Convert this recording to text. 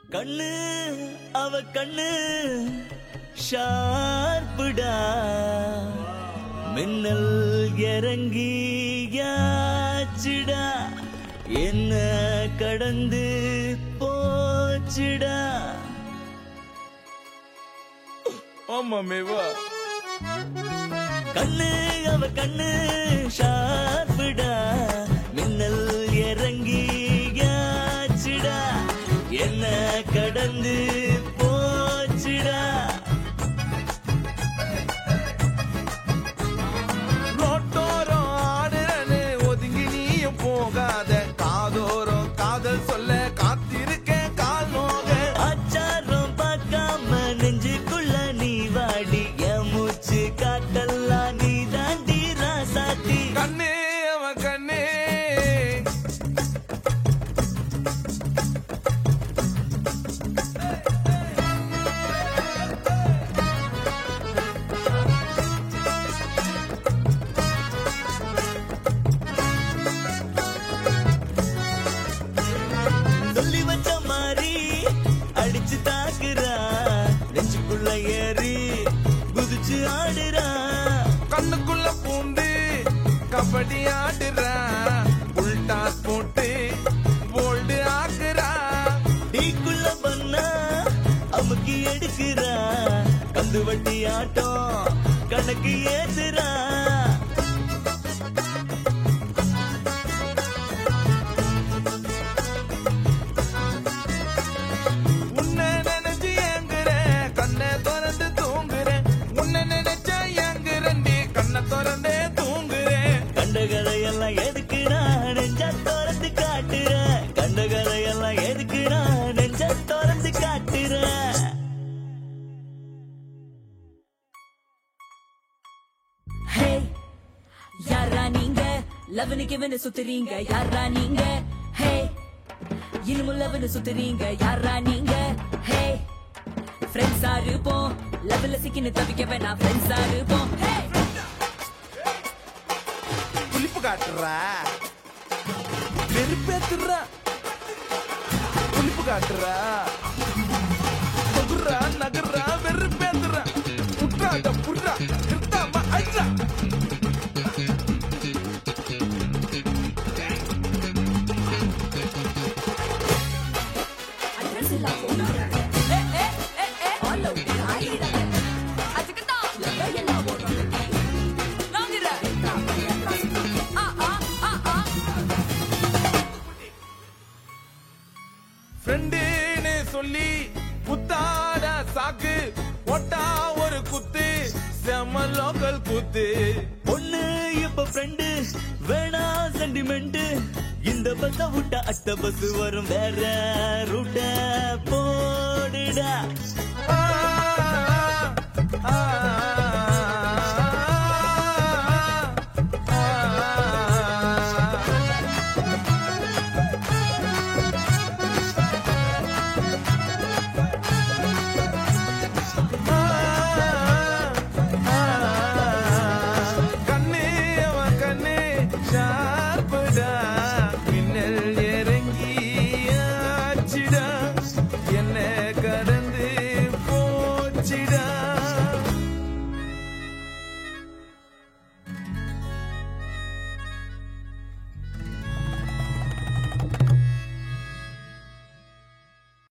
கண்ணு அவ கண்ணு ஷார்ப்புடா மின்னல் இறங்கியாச்சுடா என்ன கடந்து போச்சுடா ஆமா மேவா கண்ணு அவ கண்ணு ஷார்ப்புடா மின்னல் இறங்கியாச்சுடா என்ன கடந்து போச்சுடா ரோட்டோரம் ஆடுறனு ஒதுங்கி நீயும் போகாத காதோரம் காதல் சொல்ல காத்திருக்கேன் கால் நோக ஆச்சாரம் பார்க்காம நெஞ்சுக்குள்ள நீ வாடி என் மூச்சு காட்டெல்லாம் நீ தாண்டி ராசாத்தி கண்ணே அவன் கண்ணே சொல்லி வச்ச மாதிரி அடிச்சு தாக்குறா நெஞ்சுக்குள்ள ஏறி குதிச்சு ஆடுறா கண்ணுக்குள்ள பூந்து கபடி ஆடுறா உல்டா போட்டு போல்டு ஆக்குறா டீக்குள்ள பண்ணா அமுக்கி எடுக்கிறா கந்து வட்டி ஆட்டம் கணக்கு ஏத்துறா உன்னை நினைச்சு ஏங்குறேன் கண்ணை திறந்து தூங்குறேன் உன்னை நினைச்சா ஏங்குறேன்டி கண்ணை திறந்தே தூங்குறேன் கண்ட கதையெல்லாம் எதுக்குடா நெஞ்ச திறந்து காட்டுற கண்ட கதையெல்லாம் எதுக்குடா நெஞ்ச திறந்து காட்டுற ஹே யாரா நீங்க லவனுக்கு இவனு சுத்துறீங்க யாரா நீங்க ஹே இனிமும் லவனு சுத்துறீங்க யாரா நீங்க ஹே ஃப்ரெண்ட்ஸா இருப்போம் லவ்ல சிக்கின்னு தவிக்க வேணாம் ஃப்ரெண்ட்ஸா இருப்போம் ஹே புளிப்பு காட்டுறா வெறுப்பேத்துறா புளிப்பு காட்டுறா தொகுறா நகர்றா வெறுப்பேத்துறா புட்றாத புட்றா நிறுத்தாம அடிச்சா அட்ரஸ் எல்லாம் போடுறாங்க ஏ ஏ ஏ ஏ ஆல் அவுட் ஆயிடுறாங்க அதுக்குதா லவ் எல்லாம் போடுறாங்க நாங்கற ஆ ஆ ஆ ஆ ஃப்ரெண்டுன்னு சொல்லி புத்தாட சாக்கு ஒட்டா ஒரு குத்து செம லோக்கல் குத்து பொண்ணு இப்ப ஃப்ரெண்டு வேணா சென்டிமெண்ட் இந்த பஸ் விட்டா அட்ட பஸ் வரும் வேற ரூட்ட போடுடா